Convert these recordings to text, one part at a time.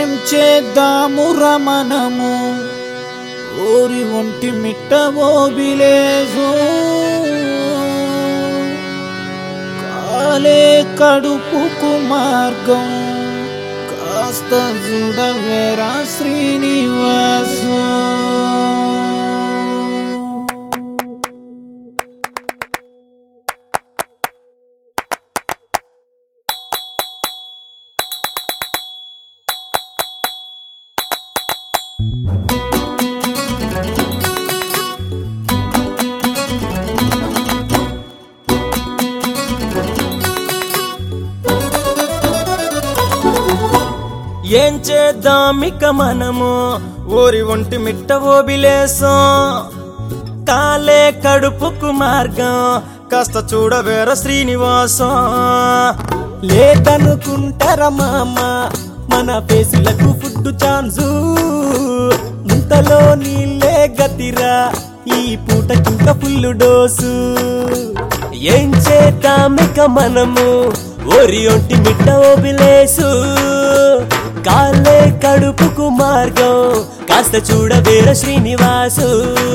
ఏం చేద్దామురా మనము ఓరి ఒంటి మిట్ట ఓబిలేసు కాలే కడుపుకు మార్గం కాస్త చూడవేరా శ్రీనివాసు ఏం చేద్దాం ఇక మనము ఊరి ఒంటి మిట్ట ఓబిలేసం కాలే కడుపుకు మార్గం కాస్త చూడవేర శ్రీనివాసం లేదనుకుంటారా మామ మన ఫేసులకు ఫుడ్ ఛాన్సు ముంతలో నీళ్ళే గతిరా ఈ పూటకింక ఫుల్ డోసు ఏం చేద్దాం ఇక మనము ఓరి ఒంటి మిట్ట ఓబిలేసు కాలే కడుపుకు మార్గం కాస్త చూడవేర శ్రీనివాసు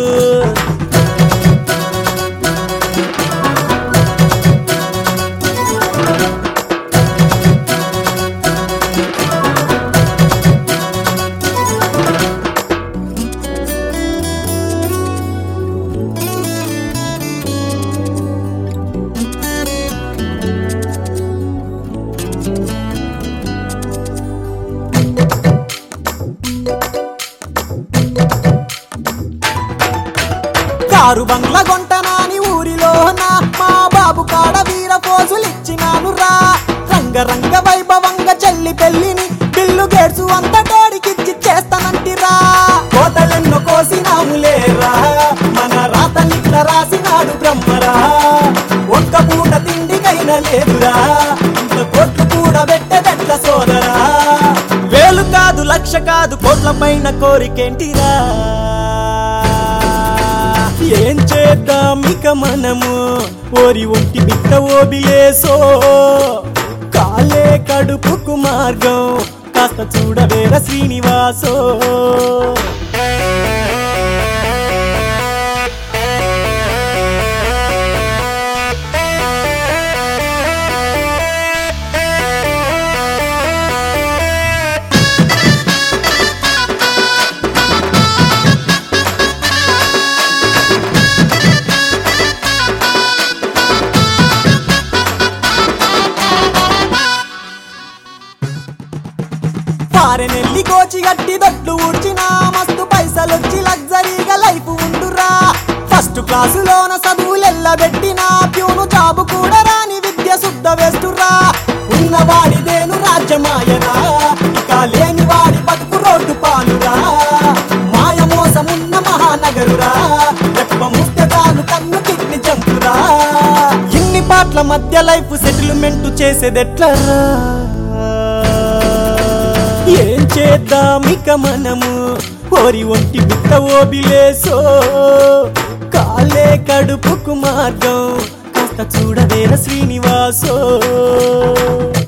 కారు బంగ్లా కొంటనాని ఊరిలోన మా బాబు కాడ వీర పోజులిచ్చినాను రా రంగరంగ వైభవంగా చెల్లి పెళ్లిని బిల్లు గేట్సు అంత డేడికిచ్చి చేస్తానంటిరా కోటలెన్నో కోసినాము లేరా మన రాతనిట్ల రాసినాడు బ్రహ్మరా ఒక్క పూట తిండికైనా లేదురా ఇంత కోట్లు కూడా పెట్టదట్ల సోదరా వేలు కాదు లక్ష కాదు కోట్ల పైన కోరికేంటిరా ఏం చేద్దాం ఇక మనము ఓరి ఒంటి బిట్ట ఓబిలేసో కాలే కడుపుకు మార్గం కాస్త చూడవేర శ్రీనివాసో పారెనెల్లి కోచి గట్టి దొడ్లు ఊడ్చినా మస్తు పైసలొచ్చి లగ్జరీగా లైఫ్ ఉండురా ఫస్ట్ క్లాసులోన చదువులెల్లబెట్టినా ప్యూను జాబు కూడా రాని విద్య శుద్ధ వేస్తురా ఉన్నవాడిదేను రాజ్యమాయరా ఇక లేని వాడి బతుకు రోడ్డు పాలురా మాయ మోసమున్న మహానగరురా ఎక్కువ ముస్తకాలు కన్ను కిడ్ని చంపురా ఇన్ని పాటల మధ్య లైఫ్ సెటిల్మెంట్ చేసేదెట్లరా ఏం చేద్దాం ఇక మనము ఓరి ఒంటి బిట్ట ఓబిలేసో కాలే కడుపుకు మార్గం కాస్త చూడవేర శ్రీనివాసో